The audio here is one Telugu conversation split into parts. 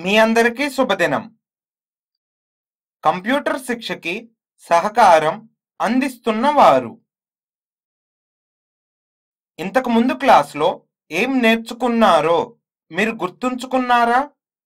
మీ అందరికీ శుభదినం కంప్యూటర్ శిక్షకి సహకారం అందిస్తున్న వారు ఇంతకు ముందు క్లాస్లో ఏం నేర్చుకున్నారో మీరు గుర్తుంచుకున్నారా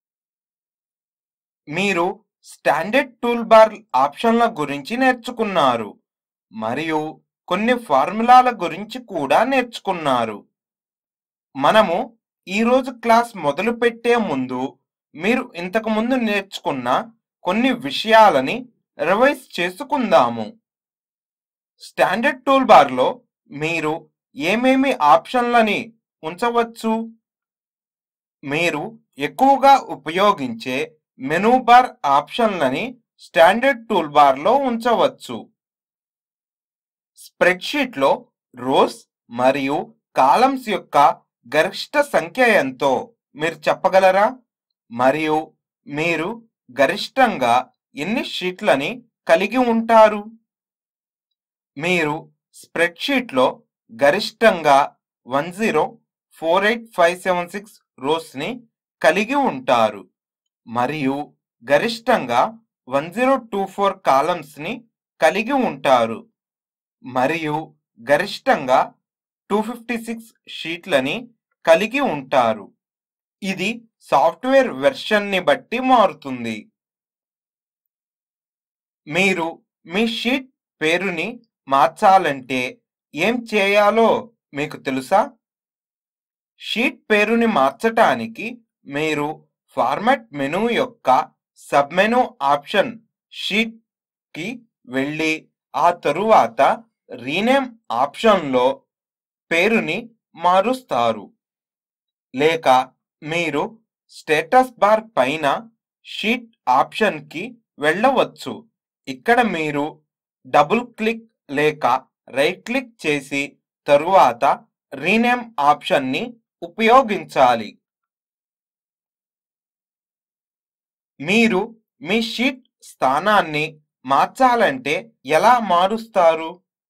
మీరు స్టాండర్డ్ టూల్ బార్ ఆప్షన్ల గురించి నేర్చుకున్నారు మరియు కొన్ని ఫార్ములాల గురించి కూడా నేర్చుకున్నారు మనము ఈరోజు క్లాస్ మొదలు పెట్టే ముందు మీరు ఇంతకు ముందు నేర్చుకున్న కొన్ని విషయాలని రివైజ్ చేసుకుందాము స్టాండర్డ్ టూల్ బార్లో మీరు ఏమేమి ఆప్షన్లని ఉంచవచ్చు మీరు ఎక్కువగా ఉపయోగించే మెనూ బార్ ఆప్షన్లని స్టాండర్డ్ టూల్ బార్లో ఉంచవచ్చు స్ప్రెడ్షీట్లో రోస్ మరియు కాలమ్స్ యొక్క గరిష్ట సంఖ్య ఎంతో మీరు చెప్పగలరా మరియు మీరు గరిష్టంగా ఎన్ని షీట్లని కలిగి ఉంటారు మీరు స్ప్రెడ్షీట్లో గరిష్టంగా one zero four eight five seven six రోస్ని కలిగి ఉంటారు మరియు గరిష్టంగా వన్ జీరో టూ ఫోర్ కాలమ్స్ని కలిగి ఉంటారు మరియు గరిష్టంగా టూ ఫిఫ్టీ సిక్స్ షీట్లని కలిగి ఉంటారు ఇది సాఫ్ట్వేర్ వెర్షన్ని బట్టి మారుతుంది మీరు మీ షీట్ పేరుని మార్చాలంటే ఏం చేయాలో మీకు తెలుసా షీట్ పేరుని మార్చటానికి మీరు ఫార్మాట్ మెనూ యొక్క సబ్ మెనూ ఆప్షన్ షీట్ కి వెళ్ళి ఆ తరువాత రీనేమ్ ఆప్షన్లో పేరుని మారుస్తారు లేక మీరు స్టేటస్ బార్ పైన షీట్ ఆప్షన్కి వెళ్ళవచ్చు ఇక్కడ మీరు డబుల్ క్లిక్ లేక రైట్ క్లిక్ చేసి తరువాత రీనేమ్ ఆప్షన్ని ఉపయోగించాలి మీరు మీ షీట్ స్థానాన్ని మార్చాలంటే ఎలా మారుస్తారు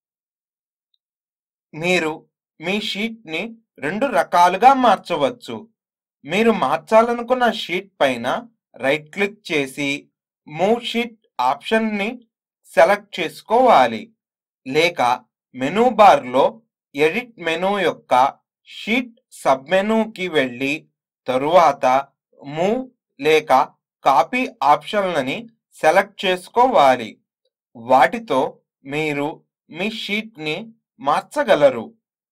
మీరు మీ షీట్ని రెండు రకాలుగా మార్చవచ్చు మీరు మార్చాలనుకున్న షీట్ పైన రైట్ క్లిక్ చేసి మూవ్ షీట్ ఆప్షన్ని సెలెక్ట్ చేసుకోవాలి లేక మెనూ బార్లో ఎడిట్ మెనూ యొక్క షీట్ సబ్ మెనూకి వెళ్ళి తరువాత మూవ్ లేక కాపీ ఆప్షన్లని సెలెక్ట్ చేసుకోవాలి వాటితో మీరు మీ షీట్ని మార్చగలరు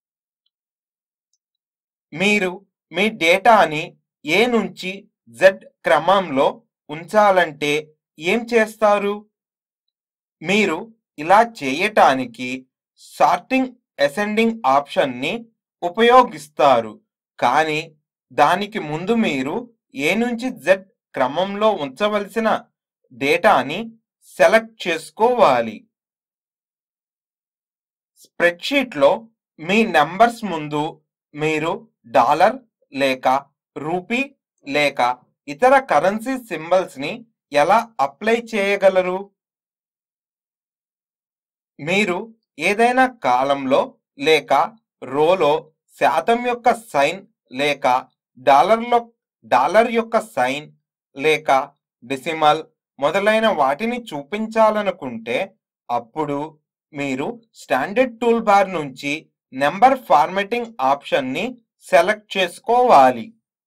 మీరు మీ డేటాని ఏ నుంచి జెడ్ క్రమంలో ఉంచాలంటే ఏం చేస్తారు మీరు ఇలా చేయటానికి సార్టింగ్ అసెండింగ్ ఆప్షన్ని ఉపయోగిస్తారు కానీ దానికి ముందు మీరు ఏ నుంచి జెడ్ క్రమంలో ఉంచవలసిన డేటాని సెలెక్ట్ చేసుకోవాలి స్ప్రెడ్షీట్లో మీ నెంబర్స్ ముందు మీరు డాలర్ లేక రూపీ లేక ఇతర కరెన్సీ సింబల్స్ ని ఎలా అప్లై చేయగలరు మీరు ఏదైనా కాలంలో లేక రోలో శాతం యొక్క సైన్ లేక డాలర్లో డాలర్ యొక్క సైన్ లేక డెసిమల్ మొదలైన వాటిని చూపించాలనుకుంటే అప్పుడు మీరు స్టాండర్డ్ టూల్ బార్ నుంచి నెంబర్ ఫార్మెటింగ్ ఆప్షన్ని సెలెక్ట్ చేసుకోవాలి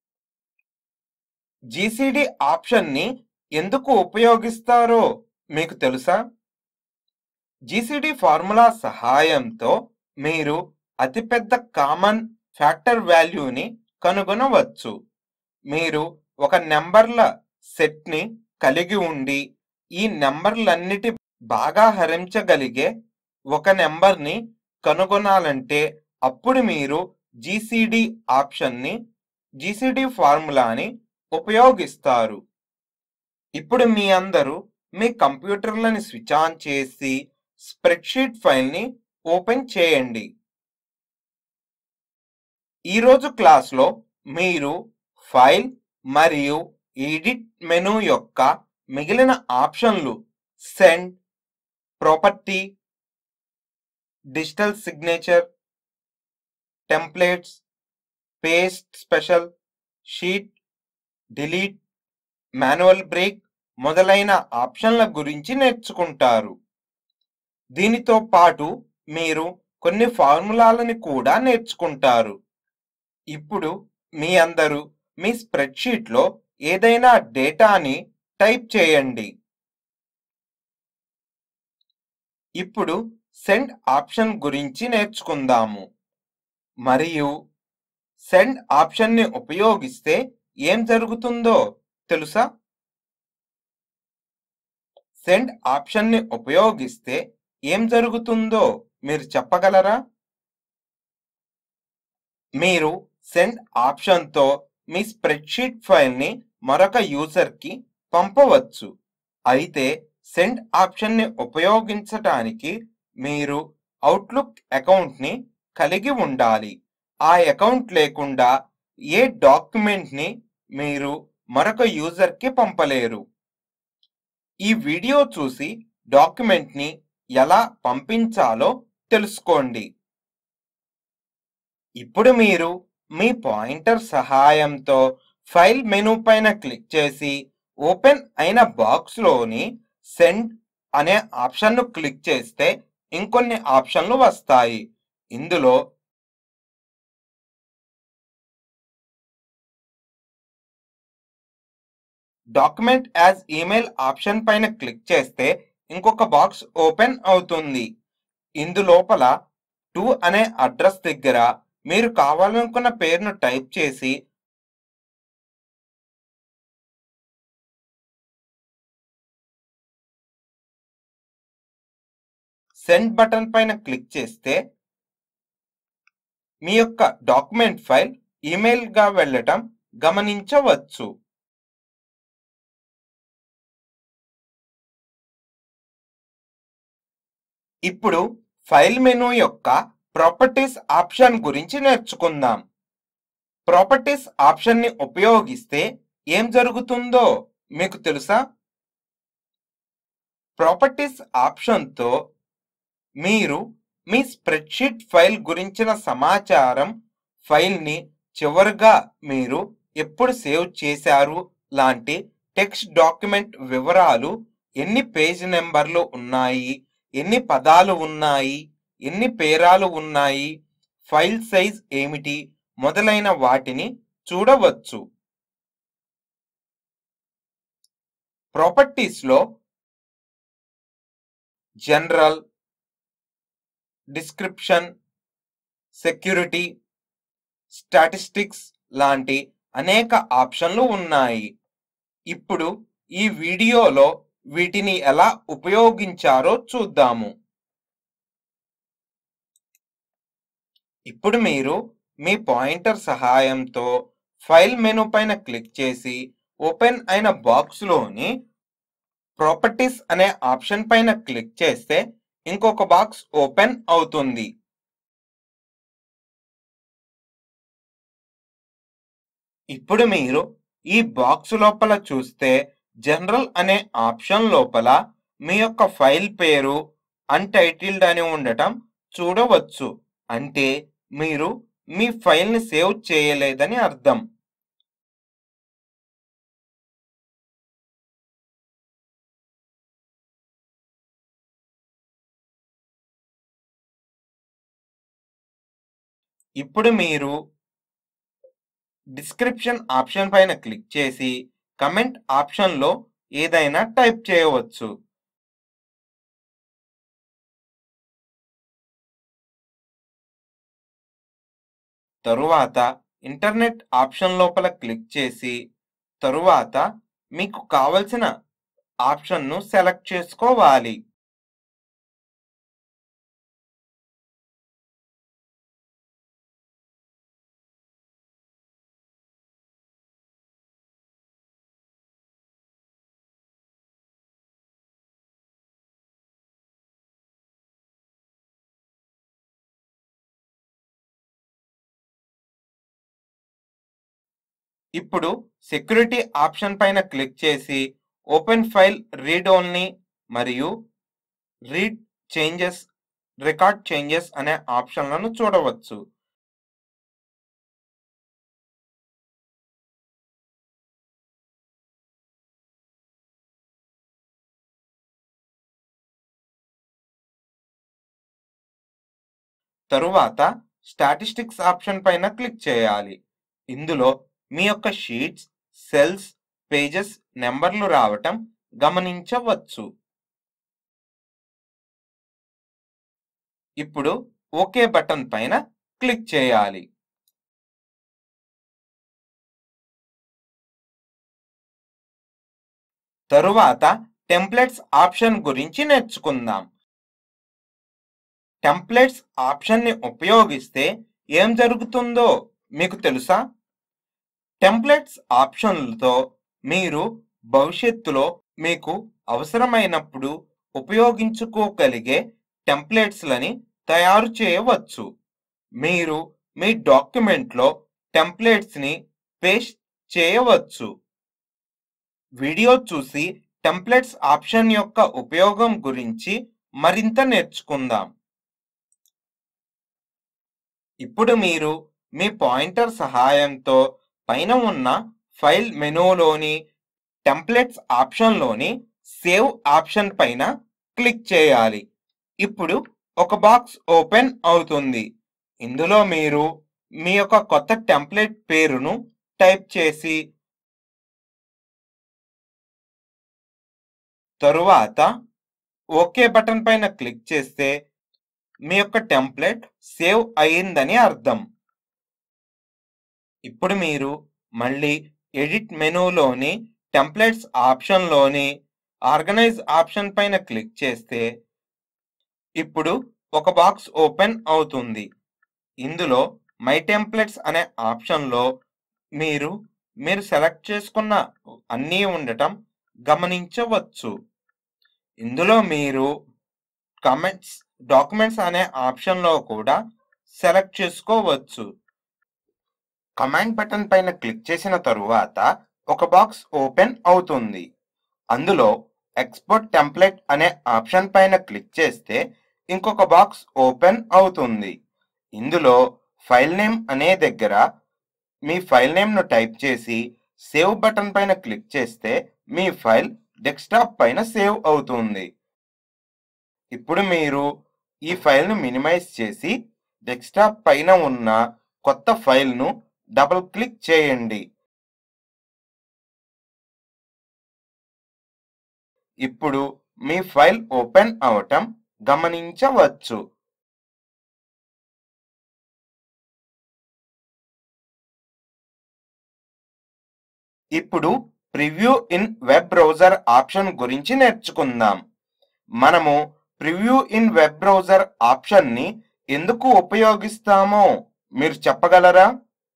జీసీడీ ఆప్షన్ని ఎందుకు ఉపయోగిస్తారో మీకు తెలుసా జీసీడీ ఫార్ములా సహాయంతో మీరు అతిపెద్ద కామన్ ఫ్యాక్టర్ వాల్యూని కనుగొనవచ్చు మీరు ఒక నెంబర్ల సెట్ని కలిగి ఉండి ఈ నెంబర్లన్నిటి బాగా హరించగలిగే ఒక నెంబర్ని కనుగొనాలంటే అప్పుడు మీరు జీసీడీ ఆప్షన్ని జీసీడీ ఫార్ములాని ఉపయోగిస్తారు ఇప్పుడు మీ అందరూ మీ కంప్యూటర్లని స్విచ్ ఆన్ చేసి స్ప్రెడ్షీట్ ఫైల్ని ఓపెన్ చేయండి ఈరోజు క్లాస్లో మీరు ఫైల్ మరియు ఎడిట్ మెనూ యొక్క మిగిలిన ఆప్షన్లు send property digital signature templates paste special sheet delete manual break మొదలైన ఆప్షన్ల గురించి నేర్చుకుంటారు దీనితో పాటు మీరు కొన్ని ఫార్ములాలని కూడా నేర్చుకుంటారు ఇప్పుడు మీ అందరూ మీ స్ప్రెడ్షీట్లో ఏదైనా డేటాని టైప్ చేయండి ఇప్పుడు సెండ్ ఆప్షన్ గురించి నేర్చుకుందాము మరియు సెండ్ ఆప్షన్ని ఉపయోగిస్తే ఏం జరుగుతుందో తెలుసా సెండ్ ఆప్షన్ని ఉపయోగిస్తే ఏం జరుగుతుందో మీరు చెప్పగలరా మీరు సెండ్ ఆప్షన్తో మీ స్ప్రెడ్షీట్ ఫైల్ని మరొక యూజర్కి పంపవచ్చు అయితే సెండ్ ఆప్షన్ని ఉపయోగించటానికి మీరు అవుట్లుక్ అకౌంట్ని కలిగి ఉండాలి ఆ అకౌంట్ లేకుండా ఏ డాక్యుమెంట్ని మీరు మరొక యూజర్కి పంపలేరు ఈ వీడియో చూసి డాక్యుమెంట్ని ఎలా పంపించాలో తెలుసుకోండి ఇప్పుడు మీరు మీ పాయింటర్ సహాయంతో ఫైల్ మెనూ పైన క్లిక్ చేసి ఓపెన్ అయిన బాక్స్లోని సెండ్ అనే ఆప్షన్ను క్లిక్ చేస్తే ఇంకొన్ని ఆప్షన్లు వస్తాయి ఇందులో డాక్యుమెంట్ యాజ్ ఈమెయిల్ ఆప్షన్ పైన క్లిక్ చేస్తే ఇంకొక బాక్స్ ఓపెన్ అవుతుంది ఇందులోపల టు అనే అడ్రస్ దగ్గర మీరు కావాలనుకున్న పేరును టైప్ చేసి సెండ్ బటన్ పైన క్లిక్ చేస్తే మీ యొక్క డాక్యుమెంట్ ఫైల్ ఈమెయిల్గా వెళ్ళటం గమనించవచ్చు ఇప్పుడు ఫైల్ మెనూ యొక్క ప్రాపర్టీస్ ఆప్షన్ గురించి నేర్చుకుందాం ప్రాపర్టీస్ ఆప్షన్ని ఉపయోగిస్తే ఏం జరుగుతుందో మీకు తెలుసా ప్రాపర్టీస్ ఆప్షన్తో మీరు మీ స్ప్రెడ్షీట్ ఫైల్ గురించిన సమాచారం ఫైల్ని చివరిగా మీరు ఎప్పుడు సేవ్ చేశారు లాంటి టెక్స్ట్ డాక్యుమెంట్ వివరాలు ఎన్ని పేజ్ నెంబర్లు ఉన్నాయి ఎన్ని పదాలు ఉన్నాయి ఎన్ని పేరాలు ఉన్నాయి ఫైల్ సైజ్ ఏమిటి మొదలైన వాటిని చూడవచ్చు ప్రాపర్టీస్లో జనరల్ డిస్క్రిప్షన్ సెక్యూరిటీ స్టాటిస్టిక్స్ లాంటి అనేక ఆప్షన్లు ఉన్నాయి ఇప్పుడు ఈ వీడియోలో వీటిని ఎలా ఉపయోగించారో చూద్దాము ఇప్పుడు మీరు మీ పాయింటర్ సహాయంతో ఫైల్ మెనూ పైన క్లిక్ చేసి ఓపెన్ అయిన బాక్స్లోని ప్రాపర్టీస్ అనే ఆప్షన్ పైన క్లిక్ చేస్తే ఇంకొక బాక్స్ ఓపెన్ అవుతుంది ఇప్పుడు మీరు ఈ బాక్స్ లోపల చూస్తే జనరల్ అనే ఆప్షన్ లోపల మీ యొక్క ఫైల్ పేరు అన్టైటిల్డ్ అని ఉండటం చూడవచ్చు అంటే మీరు మీ ఫైల్ని సేవ్ చేయలేదని అర్థం ఇప్పుడు మీరు డిస్క్రిప్షన్ ఆప్షన్ పైన క్లిక్ చేసి కమెంట్ ఆప్షన్లో ఏదైనా టైప్ చేయవచ్చు తరువాత ఇంటర్నెట్ ఆప్షన్ లోపల క్లిక్ చేసి తరువాత మీకు కావలసిన ఆప్షన్ను సెలెక్ట్ చేసుకోవాలి ఇప్పుడు సెక్యూరిటీ ఆప్షన్ పైన క్లిక్ చేసి ఓపెన్ ఫైల్ రీడ్ ఓన్లీ మరియు రీడ్ చేంజెస్ రికార్డ్ చేంజెస్ అనే ఆప్షన్లను చూడవచ్చు తరువాత స్టాటిస్టిక్స్ ఆప్షన్ పైన క్లిక్ చేయాలి ఇందులో మీ యొక్క షీట్స్ సెల్స్ పేజెస్ నెంబర్లు రావటం గమనించవచ్చు ఇప్పుడు ఓకే బటన్ పైన క్లిక్ చేయాలి తరువాత టెంప్లెట్స్ ఆప్షన్ గురించి నేర్చుకుందాం టెంప్లెట్స్ ఆప్షన్ని ఉపయోగిస్తే ఏం జరుగుతుందో మీకు తెలుసా టెంప్లెట్స్ ఆప్షన్లతో మీరు భవిష్యత్తులో మీకు అవసరమైనప్పుడు ఉపయోగించుకోగలిగే టెంప్లెట్స్లని తయారు చేయవచ్చు మీరు మీ డాక్యుమెంట్లో టెంప్లెట్స్ని పేస్ట్ చేయవచ్చు వీడియో చూసి టెంప్లెట్స్ ఆప్షన్ యొక్క ఉపయోగం గురించి మరింత నేర్చుకుందాం ఇప్పుడు మీరు మీ పాయింటర్ సహాయంతో పైన ఉన్న ఫైల్ మెనూలోని టెంప్లెట్స్ ఆప్షన్లోని సేవ్ ఆప్షన్ పైన క్లిక్ చేయాలి ఇప్పుడు ఒక బాక్స్ ఓపెన్ అవుతుంది ఇందులో మీరు మీ యొక్క కొత్త టెంప్లెట్ పేరును టైప్ చేసి తరువాత ఓకే బటన్ పైన క్లిక్ చేస్తే మీ యొక్క టెంప్లెట్ సేవ్ అయ్యిందని అర్థం ఇప్పుడు మీరు మళ్ళీ ఎడిట్ మెనూలోని టెంప్లెట్స్ ఆప్షన్లోని ఆర్గనైజ్ ఆప్షన్ పైన క్లిక్ చేస్తే ఇప్పుడు ఒక బాక్స్ ఓపెన్ అవుతుంది ఇందులో మై టెంప్లెట్స్ అనే ఆప్షన్లో మీరు మీరు సెలెక్ట్ చేసుకున్న అన్నీ ఉండటం గమనించవచ్చు ఇందులో మీరు కమెంట్స్ డాక్యుమెంట్స్ అనే ఆప్షన్లో కూడా సెలెక్ట్ చేసుకోవచ్చు కమాండ్ బటన్ పైన క్లిక్ చేసిన తరువాత ఒక బాక్స్ ఓపెన్ అవుతుంది అందులో ఎక్స్పోర్ట్ టెంప్లెట్ అనే ఆప్షన్ పైన క్లిక్ చేస్తే ఇంకొక బాక్స్ ఓపెన్ అవుతుంది ఇందులో ఫైల్ నేమ్ అనే దగ్గర మీ ఫైల్ నేమ్ను టైప్ చేసి సేవ్ బటన్ పైన క్లిక్ చేస్తే మీ ఫైల్ డెస్క్టాప్ పైన సేవ్ అవుతుంది ఇప్పుడు మీరు ఈ ఫైల్ను మినిమైజ్ చేసి డెస్క్టాప్ పైన ఉన్న కొత్త ఫైల్ను డబుల్ క్లిక్ చేయండి ఇప్పుడు మీ ఫైల్ ఓపెన్ అవటం గమనించవచ్చు ఇప్పుడు preview in web browser option గురించి నేర్చుకుందాం మనము ప్రివ్యూ ఇన్ వెబ్ బ్రౌజర్ ఆప్షన్ని ఎందుకు ఉపయోగిస్తామో మీరు చెప్పగలరా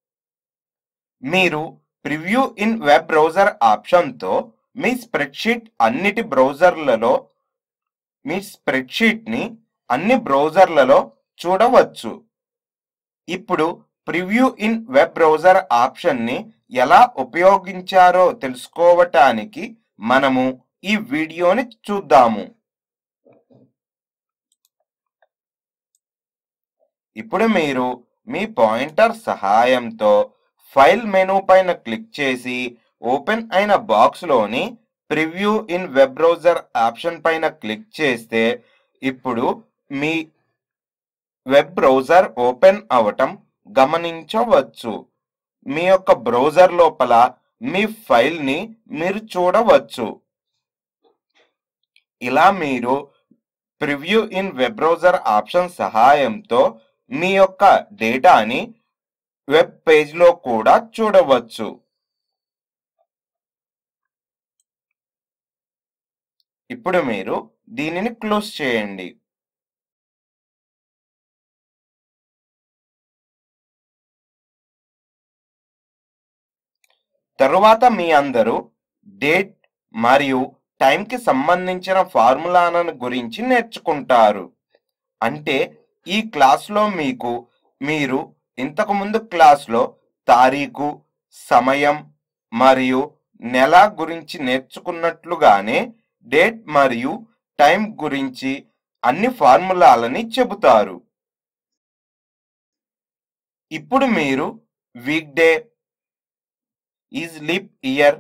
మీరు ప్రివ్యూ ఇన్ వెబ్ బ్రౌజర్ ఆప్షన్తో మీ స్ప్రెడ్షీట్ అన్నిటి బ్రౌజర్లలో మీ స్ప్రెడ్షీట్ని అన్ని బ్రౌజర్లలో చూడవచ్చు ఇప్పుడు ప్రివ్యూ ఇన్ వెబ్ బ్రౌజర్ ఆప్షన్ని ఎలా ఉపయోగించారో తెలుసుకోవటానికి మనము ఈ వీడియోని చూద్దాము ఇప్పుడు మీరు మీ పాయింటర్ సహాయంతో ఫైల్ మెనూ పైన క్లిక్ చేసి ఓపెన్ అయిన బాక్స్లోని preview in web browser option పైన క్లిక్ చేస్తే ఇప్పుడు మీ వెబ్ బ్రౌజర్ ఓపెన్ అవటం గమనించవచ్చు మీ యొక్క బ్రౌజర్ లోపల మీ ఫైల్ని మీరు చూడవచ్చు ఇలా మీరు preview in web browser option సహాయంతో మీ యొక్క డేటాని వెబ్ పేజ్లో కూడా చూడవచ్చు ఇప్పుడు మీరు దీనిని క్లోజ్ చేయండి తరువాత మీ అందరూ డేట్ మరియు టైంకి సంబంధించిన ఫార్ములాలను గురించి నేర్చుకుంటారు అంటే ఈ క్లాస్లో మీకు మీరు ఇంతకుముందు క్లాస్లో తారీఖు సమయం మరియు నెల గురించి నేర్చుకున్నట్లుగానే డేట్ మరియు టైం గురించి అన్ని ఫార్ములాలని చెబుతారు ఇప్పుడు మీరు weekday is leap year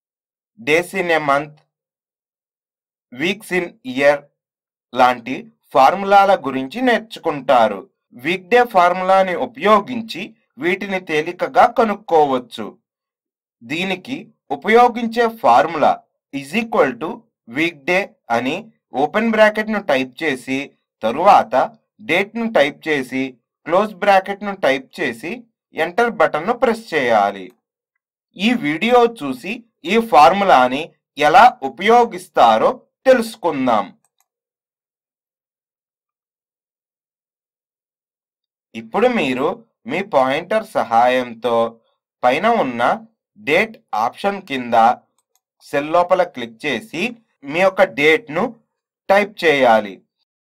days in a month weeks in year లాంటి ఫార్ములాల గురించి నేర్చుకుంటారు వీక్ డే ఫార్ములాని ఉపయోగించి వీటిని తేలికగా కనుక్కోవచ్చు దీనికి ఉపయోగించే formula is equal to weekday అని ఓపెన్ బ్రాకెట్ ను టైప్ చేసి తరువాత డేట్ ను టైప్ చేసి క్లోజ్ బ్రాకెట్ ను టైప్ చేసి ఎంటర్ బటన్ ను ప్రెస్ చేయాలి ఈ వీడియో చూసి ఈ ఫార్ములాని ఎలా ఉపయోగిస్తారో తెలుసుకుందాం ఇప్పుడు మీరు మీ పాయింటర్ సహాయంతో పైన ఉన్న డేట్ ఆప్షన్ కింద సెల్ లోపల క్లిక్ చేసి మీ యొక్క డేట్ ను టైప్ చేయాలి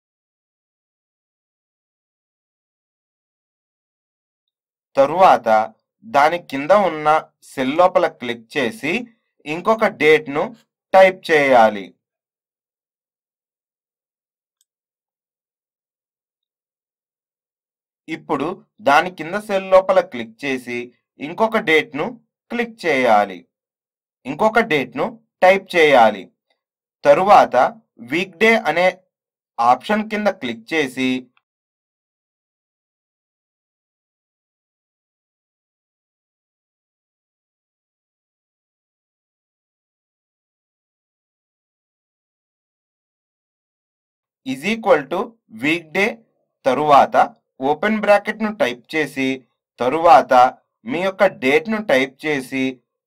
తరువాత దాని కింద ఉన్న సెల్ లోపల క్లిక్ చేసి ఇంకొక డేట్ ను టైప్ చేయాలి ఇప్పుడు దాని కింద సెల్ లోపల క్లిక్ చేసి ఇంకొక డేట్ ను క్లిక్ చేయాలి ఇంకొక డేట్ ను టైప్ చేయాలి తరువాత వీక్ డే అనే ఆప్షన్ కింద క్లిక్ చేసి is equal to weekday తరువాత ఓపెన్ బ్రాకెట్ ను టైప్ చేసి తరువాత మీ యొక్క డేట్ ను టైప్ చేసి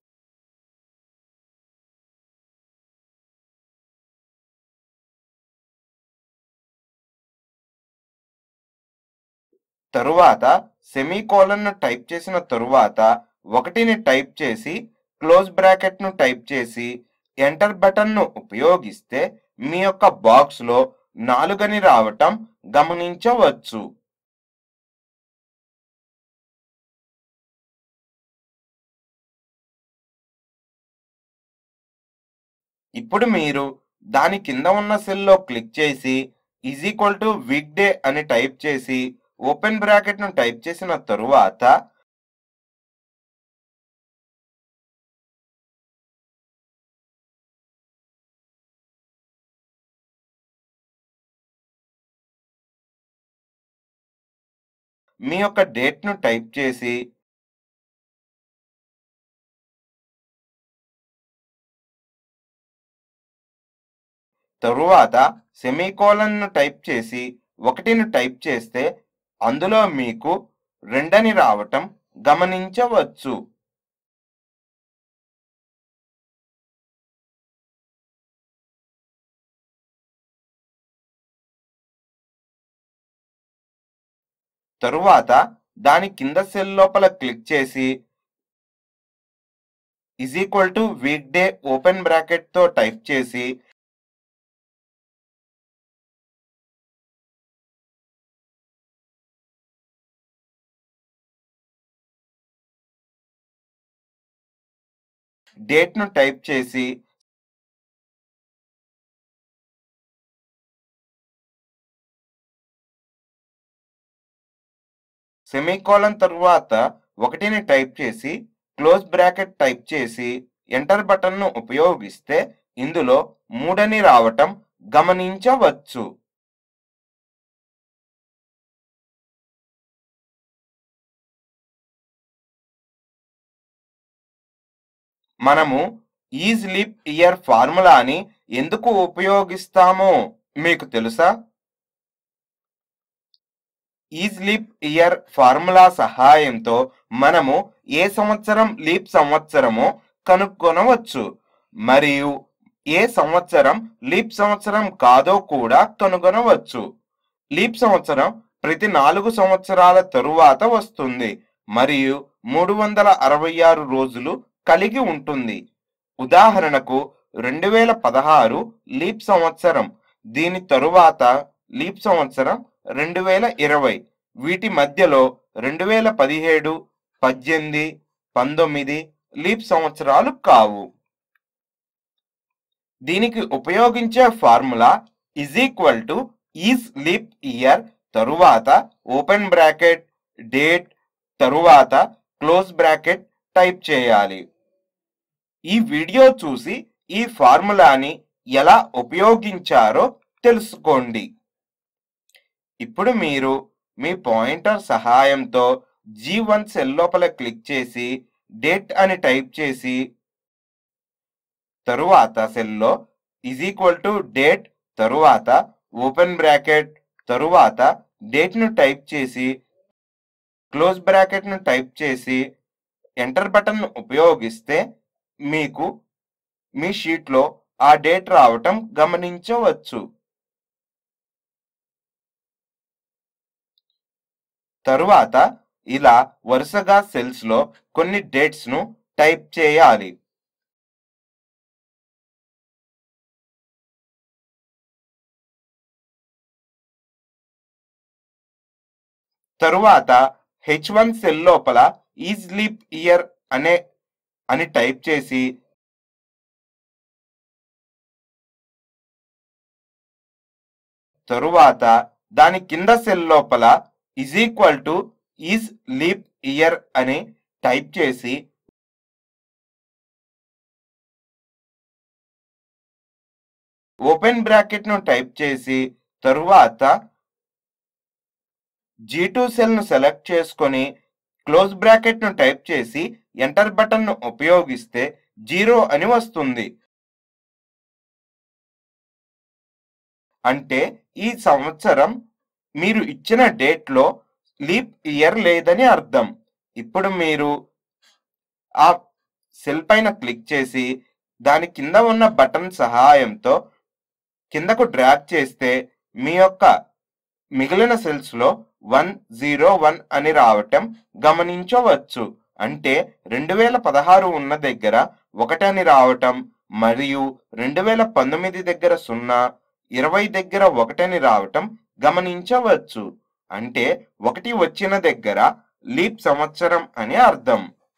తరువాత సెమీకోలన్ ను టైప్ చేసిన తరువాత ఒకటిని టైప్ చేసి క్లోజ్ బ్రాకెట్ ను టైప్ చేసి ఎంటర్ బటన్ ను ఉపయోగిస్తే మీ యొక్క బాక్స్ లో నాలుగని రావటం గమనించవచ్చు ఇప్పుడు మీరు దాని కింద ఉన్న సెల్లో క్లిక్ చేసి is equal to weekday అని టైప్ చేసి ఓపెన్ బ్రాకెట్ ను టైప్ చేసిన తరువాత మీ యొక్క డేట్ ను టైప్ చేసి తరువాత సెమీకోలన్ ను టైప్ చేసి ఒకటిని టైప్ చేస్తే అందులో మీకు రెండని రావటం గమనించవచ్చు తరువాత దాని కింద సెల్ లోపల క్లిక్ చేసి is equal to weekday open bracket తో టైప్ చేసి డేట్ ను టైప్ చేసి సెమీకోలన్ తరువాత ఒకటిని టైప్ చేసి క్లోజ్ బ్రాకెట్ టైప్ చేసి ఎంటర్ బటన్ ను ఉపయోగిస్తే ఇందులో మూడని రావటం గమనించవచ్చు మనము ఈజ్ లిప్ ఇయర్ ఫార్ములాని ఎందుకు ఉపయోగిస్తామో మీకు తెలుసా ఈజ్ లీప్ ఇయర్ ఫార్ములా సహాయంతో మనము ఏ సంవత్సరం లీప్ సంవత్సరమో కనుక్కొనవచ్చు మరియు ఏ సంవత్సరం లీప్ సంవత్సరం కాదో కూడా కనుగొనవచ్చు లీప్ సంవత్సరం ప్రతి నాలుగు సంవత్సరాల తరువాత వస్తుంది మరియు మూడు వందల అరవై ఆరు రోజులు కలిగి ఉంటుంది ఉదాహరణకు రెండు వేల పదహారు లీప్ సంవత్సరం దీని తరువాత లీప్ సంవత్సరం రెండు వేల ఇరవై వీటి మధ్యలో రెండు వేల పదిహేడు పద్దెనిమిది పంతొమ్మిది లీప్ సంవత్సరాలు కావు దీనికి ఉపయోగించే formula is equal to is leap year తరువాత ఓపెన్ బ్రాకెట్ డేట్ తరువాత క్లోజ్ బ్రాకెట్ టైప్ చేయాలి ఈ వీడియో చూసి ఈ ఫార్ములాని ఎలా ఉపయోగించారో తెలుసుకోండి ఇప్పుడు మీరు మీ పాయింటర్ సహాయంతో జీ వన్ సెల్ లోపల క్లిక్ చేసి డేట్ అని టైప్ చేసి తరువాత సెల్లో ఈజ్ ఈక్వల్ టు డేట్ తరువాత ఓపెన్ బ్రాకెట్ తరువాత డేట్ను టైప్ చేసి క్లోజ్ బ్రాకెట్ను టైప్ చేసి ఎంటర్ బటన్ను ఉపయోగిస్తే మీకు మీ షీట్లో ఆ డేట్ రావటం గమనించవచ్చు తరువాత ఇలా వరుసగా సెల్స్ లో కొన్ని డేట్స్ ను టైప్ చేయాలి తరువాత హెచ్ వన్ సెల్ లోపల ఈజ్ లీప్ ఇయర్ అనే అని టైప్ చేసి తరువాత దాని కింద సెల్ లోపల is equal to is leap year అని టైప్ చేసి ఓపెన్ బ్రాకెట్ ను టైప్ చేసి తరువాత జీ టూ సెల్ ను సెలెక్ట్ చేసుకొని క్లోజ్ బ్రాకెట్ ను టైప్ చేసి ఎంటర్ బటన్ ను ఉపయోగిస్తే జీరో అని వస్తుంది అంటే ఈ సంవత్సరం మీరు ఇచ్చిన డేట్లో లీప్ ఇయర్ లేదని అర్థం ఇప్పుడు మీరు ఆ సెల్ పైన క్లిక్ చేసి దాని కింద ఉన్న బటన్ సహాయంతో కిందకు డ్రాగ్ చేస్తే మీ యొక్క మిగిలిన సెల్స్ లో వన్ జీరో వన్ అని రావటం గమనించవచ్చు అంటే రెండు వేల పదహారు ఉన్న దగ్గర ఒకటని రావటం మరియు రెండు వేల పంతొమ్మిది దగ్గర సున్నా ఇరవై దగ్గర ఒకటని రావటం గమనించవచ్చు అంటే ఒకటి వచ్చిన దగ్గర లీప్ సంవత్సరం అని అర్థం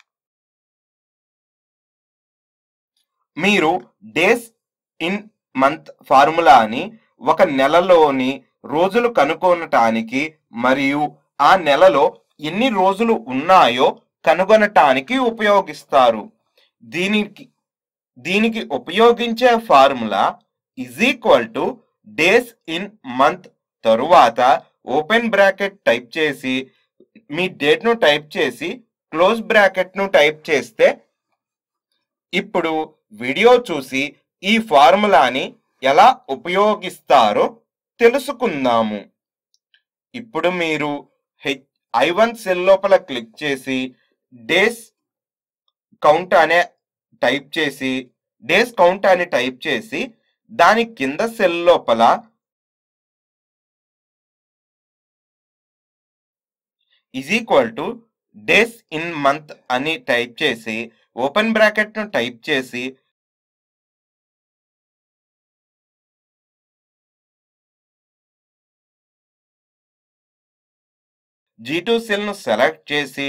మీరు డేస్ ఇన్ మంత్ ఫార్ములాని ఒక నెలలోని రోజులు కనుగొనటానికి మరియు ఆ నెలలో ఎన్ని రోజులు ఉన్నాయో కనుగొనటానికి ఉపయోగిస్తారు దీనికి దీనికి ఉపయోగించే formula is equal to days in month తరువాత ఓపెన్ బ్రాకెట్ టైప్ చేసి మీ డేట్ను టైప్ చేసి క్లోజ్ బ్రాకెట్ను టైప్ చేస్తే ఇప్పుడు వీడియో చూసి ఈ ఫార్ములాని ఎలా ఉపయోగిస్తారో తెలుసుకుందాము ఇప్పుడు మీరు హెచ్ ఐ వన్ సెల్ లోపల క్లిక్ చేసి డేస్ కౌంట్ అనే టైప్ చేసి డేస్ కౌంట్ అని టైప్ చేసి దాని కింద సెల్ లోపల is equal to days in month అని టైప్ చేసి ఓపెన్ బ్రాకెట్ ను టైప్ చేసి జీ టూ సెల్ ను సెలెక్ట్ చేసి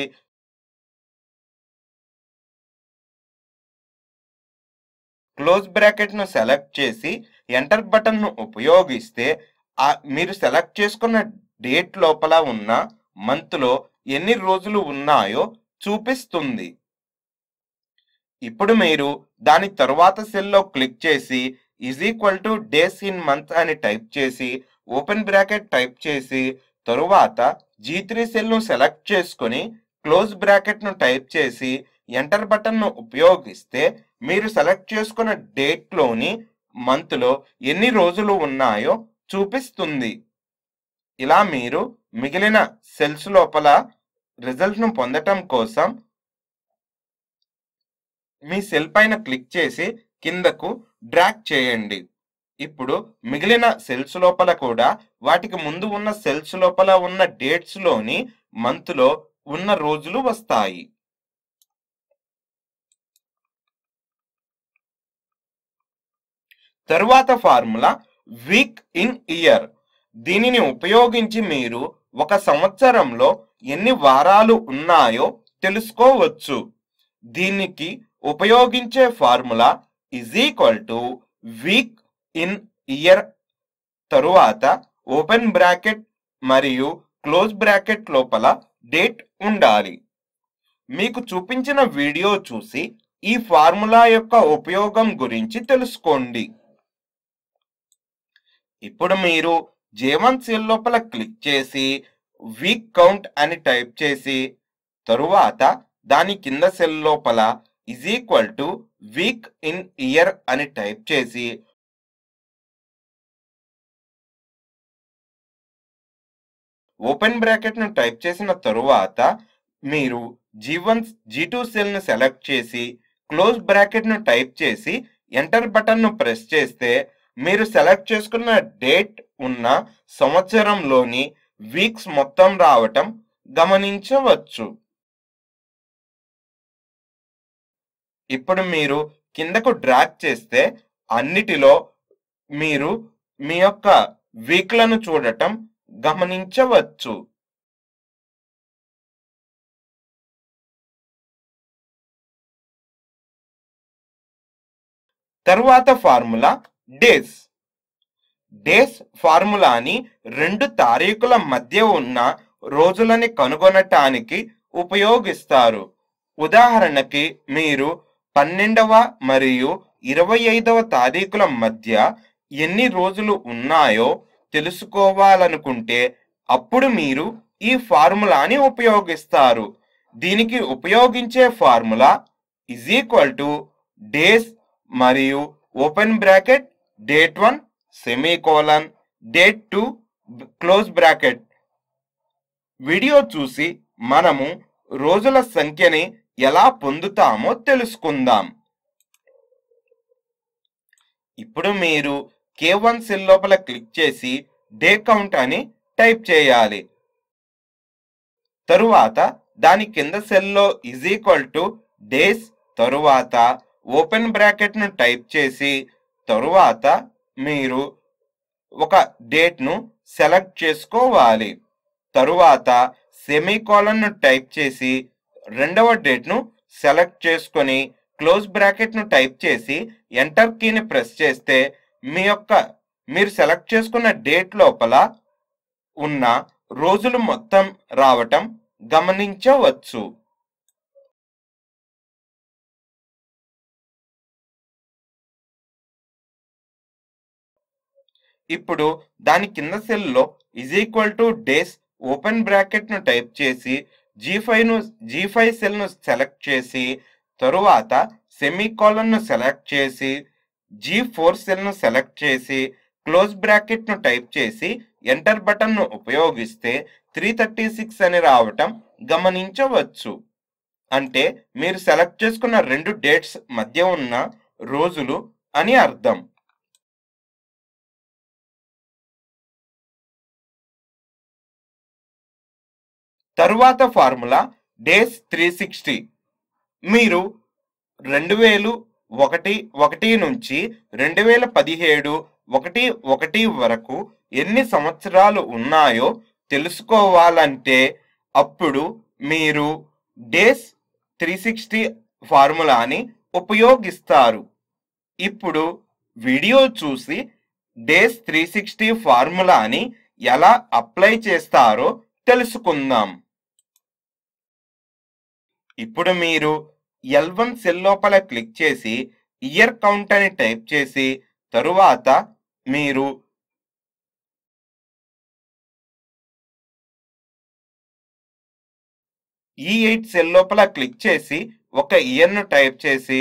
క్లోజ్ బ్రాకెట్ ను సెలెక్ట్ చేసి ఎంటర్ బటన్ ను ఉపయోగిస్తే ఆ మీరు సెలెక్ట్ చేసుకున్న డేట్ లోపల ఉన్న మంత్ లో ఎన్ని రోజులు ఉన్నాయో చూపిస్తుంది ఇప్పుడు మీరు దాని తరువాత సెల్లో క్లిక్ చేసి is equal to days in month అని టైప్ చేసి ఓపెన్ బ్రాకెట్ టైప్ చేసి తరువాత జీ త్రీ సెల్ను సెలెక్ట్ చేసుకొని క్లోజ్ బ్రాకెట్ను టైప్ చేసి ఎంటర్ బటన్ను ఉపయోగిస్తే మీరు సెలెక్ట్ చేసుకున్న డేట్లోని మంత్లో ఎన్ని రోజులు ఉన్నాయో చూపిస్తుంది ఇలా మీరు మిగిలిన సెల్స్ లోపల రిజల్ట్ను పొందటం కోసం మీ సెల్ పైన క్లిక్ చేసి కిందకు డ్రాగ్ చేయండి ఇప్పుడు మిగిలిన సెల్స్ లోపల కూడా వాటికి ముందు ఉన్న సెల్స్ లోపల ఉన్న డేట్స్ లోని మంత్ లో ఉన్న రోజులు వస్తాయి తరువాత ఫార్ములా వీక్ ఇన్ ఇయర్ దీనిని ఉపయోగించి మీరు ఒక సంవత్సరంలో ఎన్ని వారాలు ఉన్నాయో తెలుసుకోవచ్చు దీనికి ఉపయోగించే formula is equal to week in year తరువాత ఓపెన్ బ్రాకెట్ మరియు క్లోజ్ బ్రాకెట్ లోపల డేట్ ఉండాలి మీకు చూపించిన వీడియో చూసి ఈ ఫార్ములా యొక్క ఉపయోగం గురించి తెలుసుకోండి ఇప్పుడు మీరు జే వన్ సెల్ లోపల క్లిక్ చేసి వీక్ కౌంట్ అని టైప్ చేసి తరువాత దాని కింద సెల్ లోపల is equal to week in year అని టైప్ చేసి ఓపెన్ బ్రాకెట్ ను టైప్ చేసిన తరువాత మీరు G one G two cell ను సెలెక్ట్ చేసి క్లోజ్ బ్రాకెట్ ను టైప్ చేసి ఎంటర్ బటన్ ను ప్రెస్ చేస్తే మీరు సెలెక్ట్ చేసుకున్న డేట్ ఉన్న సంవత్సరంలోని వీక్స్ మొత్తం రావటం గమనించవచ్చు ఇప్పుడు మీరు కిందకు డ్రాగ్ చేస్తే అన్నిటిలో మీరు మీ యొక్క వీక్లను చూడటం గమనించవచ్చు తరువాత ఫార్ములా డేస్ డేస్ ఫార్ములాని రెండు తారీఖుల మధ్య ఉన్న రోజులని కనుగొనటానికి ఉపయోగిస్తారు ఉదాహరణకి మీరు పన్నెండవ మరియు ఇరవై ఐదవ తారీఖుల మధ్య ఎన్ని రోజులు ఉన్నాయో తెలుసుకోవాలనుకుంటే అప్పుడు మీరు ఈ ఫార్ములాని ఉపయోగిస్తారు దీనికి ఉపయోగించే formula is equal to days మరియు open bracket date one semicolon date two close bracket video చూసి మనము రోజుల సంఖ్యని ఎలా పొందుతామో తెలుసుకుందాం ఇప్పుడు మీరు కే వన్ సెల్ లోపల క్లిక్ చేసి డే కౌంట్ అని టైప్ చేయాలి తరువాత దాని కింద సెల్లో ఇజ్ ఈక్వల్ టు డేస్ తరువాత ఓపెన్ బ్రాకెట్ ను టైప్ చేసి తరువాత మీరు ఒక డేట్ ను సెలెక్ట్ చేసుకోవాలి తరువాత సెమీకోలన్ ను టైప్ చేసి రెండవ డేట్ ను సెలెక్ట్ చేసుకొని క్లోజ్ బ్రాకెట్ ను టైప్ చేసి ఎంటర్ కీని ప్రెస్ చేస్తే మీ యొక్క మీరు సెలెక్ట్ చేసుకున్న డేట్ లోపల ఉన్న రోజులు మొత్తం రావటం గమనించవచ్చు ఇప్పుడు దాని కింద సెల్లో is equal to days open bracket ను టైప్ చేసి జీ ఫైవ్ ను జీ ఫైవ్ సెల్ ను సెలెక్ట్ చేసి తరువాత సెమీకాలన్ ను సెలెక్ట్ చేసి జీ ఫోర్ సెల్ ను సెలెక్ట్ చేసి క్లోజ్ బ్రాకెట్ ను టైప్ చేసి ఎంటర్ బటన్ ను ఉపయోగిస్తే త్రీ థర్టీ సిక్స్ అని రావటం గమనించవచ్చు అంటే మీరు సెలెక్ట్ చేసుకున్న రెండు డేట్స్ మధ్య ఉన్న రోజులు అని అర్థం తరువాత ఫార్ములా డేస్ త్రీ సిక్స్టీ మీరు రెండు వేలు ఒకటి ఒకటి నుంచి రెండు వేల పదిహేడు ఒకటి ఒకటి వరకు ఎన్ని సంవత్సరాలు ఉన్నాయో తెలుసుకోవాలంటే అప్పుడు మీరు డేస్ త్రీ సిక్స్టీ ఫార్ములాని ఉపయోగిస్తారు ఇప్పుడు వీడియో చూసి డేస్ త్రీ సిక్స్టీ ఫార్ములాని ఎలా అప్లై చేస్తారో తెలుసుకుందాం ఇప్పుడు మీరు ఎల్ వన్ సెల్ లోపల క్లిక్ చేసి ఇయర్ కౌంట్ అని టైప్ చేసి తరువాత మీరు ఈ ఎయిట్ సెల్ లోపల క్లిక్ చేసి ఒక ఇయర్ను టైప్ చేసి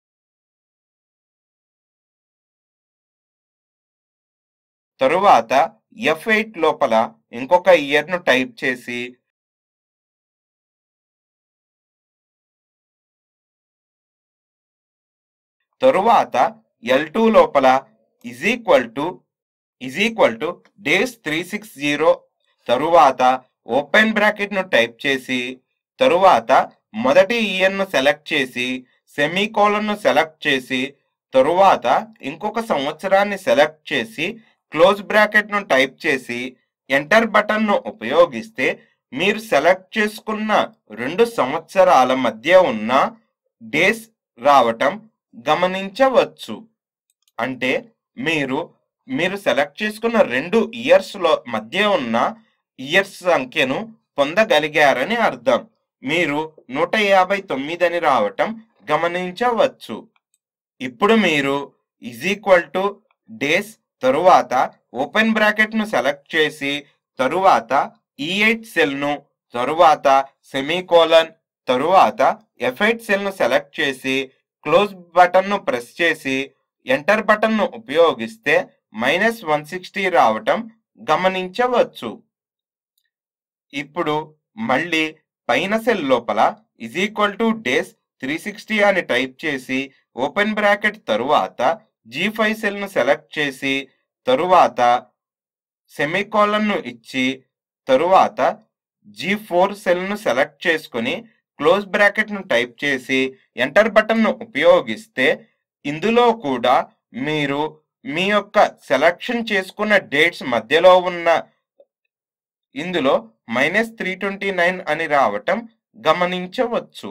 తరువాత ఎఫ్ ఎయిట్ లోపల ఇంకొక ఇయర్ను టైప్ చేసి తరువాత ఎల్ టూ లోపల is equal to is equal to days three six zero తరువాత ఓపెన్ బ్రాకెట్ ను టైప్ చేసి తరువాత మొదటి ఇయర్ ను సెలెక్ట్ చేసి సెమీకోలన్ ను సెలెక్ట్ చేసి తరువాత ఇంకొక సంవత్సరాన్ని సెలెక్ట్ చేసి క్లోజ్ బ్రాకెట్ ను టైప్ చేసి ఎంటర్ బటన్ ను ఉపయోగిస్తే మీరు సెలెక్ట్ చేసుకున్న రెండు సంవత్సరాల మధ్య ఉన్న డేస్ రావటం గమనించవచ్చు అంటే మీరు మీరు సెలెక్ట్ చేసుకున్న రెండు ఇయర్స్ లో మధ్య ఉన్న ఇయర్స్ సంఖ్యను పొందగలిగారని అర్థం మీరు నూట యాభై తొమ్మిది అని రావటం గమనించవచ్చు ఇప్పుడు మీరు ఇజ్ ఈక్వల్ టు డేస్ తరువాత ఓపెన్ బ్రాకెట్ను సెలెక్ట్ చేసి తరువాత ఈ ఎయిట్ సెల్ను తరువాత సెమీకోలన్ తరువాత ఎఫ్ ఎయిట్ సెల్ను సెలెక్ట్ చేసి క్లోజ్ బటన్ను ప్రెస్ చేసి ఎంటర్ బటన్ను ఉపయోగిస్తే మైనస్ వన్ సిక్స్టీ రావటం గమనించవచ్చు ఇప్పుడు మళ్ళీ పైన సెల్ లోపల is equal to days three sixty అని టైప్ చేసి ఓపెన్ బ్రాకెట్ తరువాత జీ ఫైవ్ సెల్ను సెలెక్ట్ చేసి తరువాత సెమీకోలన్ను ఇచ్చి తరువాత జీ ఫోర్ సెల్ను సెలెక్ట్ చేసుకొని క్లోజ్ బ్రాకెట్ను టైప్ చేసి ఎంటర్ బటన్ను ఉపయోగిస్తే ఇందులో కూడా మీరు మీ యొక్క సెలక్షన్ చేసుకున్న డేట్స్ మధ్యలో ఉన్న ఇందులో మైనస్ త్రీ ట్వంటీ నైన్ అని రావటం గమనించవచ్చు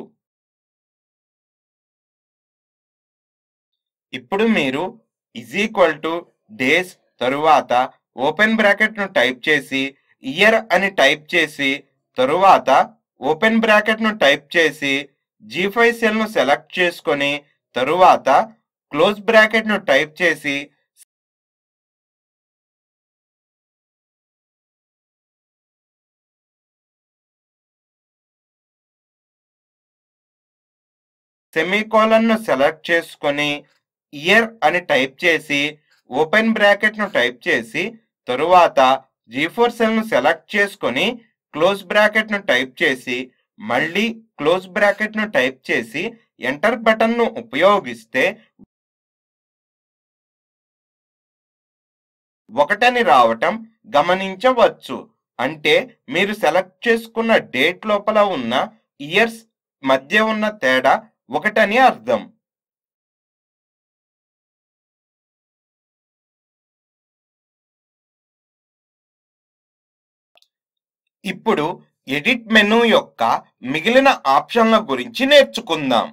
ఇప్పుడు మీరు ఇజ్ ఈక్వల్ టు డేస్ తరువాత ఓపెన్ బ్రాకెట్ను టైప్ చేసి ఇయర్ అని టైప్ చేసి తరువాత ఓపెన్ బ్రాకెట్ను టైప్ చేసి జీ ఫైవ్ సెల్ను సెలెక్ట్ చేసుకొని తరువాత క్లోజ్ బ్రాకెట్ను టైప్ చేసి సెమీకోలన్ను సెలెక్ట్ చేసుకొని ఇయర్ అని టైప్ చేసి ఓపెన్ బ్రాకెట్ను టైప్ చేసి తరువాత జీ ఫోర్ సెల్ను సెలెక్ట్ చేసుకొని క్లోజ్ బ్రాకెట్ను టైప్ చేసి మళ్ళీ క్లోజ్ బ్రాకెట్ను టైప్ చేసి ఎంటర్ బటన్ను ఉపయోగిస్తే ఒకటని రావటం గమనించవచ్చు అంటే మీరు సెలెక్ట్ చేసుకున్న డేట్ లోపల ఉన్న ఇయర్స్ మధ్య ఉన్న తేడా ఒకటని అర్థం ఇప్పుడు ఎడిట్ మెనూ యొక్క మిగిలిన ఆప్షన్ల గురించి నేర్చుకుందాం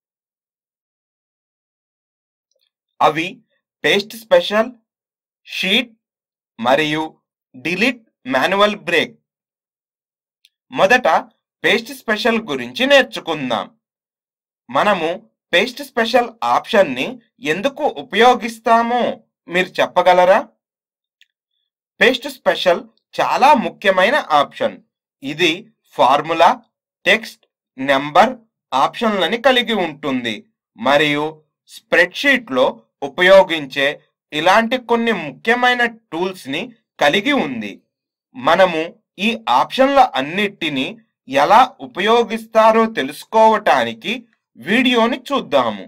అవి పేస్ట్ స్పెషల్ షీట్ మరియు డిలీట్ మాన్యువల్ బ్రేక్ మొదట పేస్ట్ స్పెషల్ గురించి నేర్చుకుందాం మనము పేస్ట్ స్పెషల్ ఆప్షన్ని ఎందుకు ఉపయోగిస్తామో మీరు చెప్పగలరా పేస్ట్ స్పెషల్ చాలా ముఖ్యమైన ఆప్షన్ ఇది ఫార్ములా టెక్స్ట్ నెంబర్ ఆప్షన్లని కలిగి ఉంటుంది మరియు స్ప్రెడ్షీట్లో ఉపయోగించే ఇలాంటి కొన్ని ముఖ్యమైన టూల్స్ని కలిగి ఉంది మనము ఈ ఆప్షన్ల అన్నిటినీ ఎలా ఉపయోగిస్తారో తెలుసుకోవటానికి వీడియోని చూద్దాము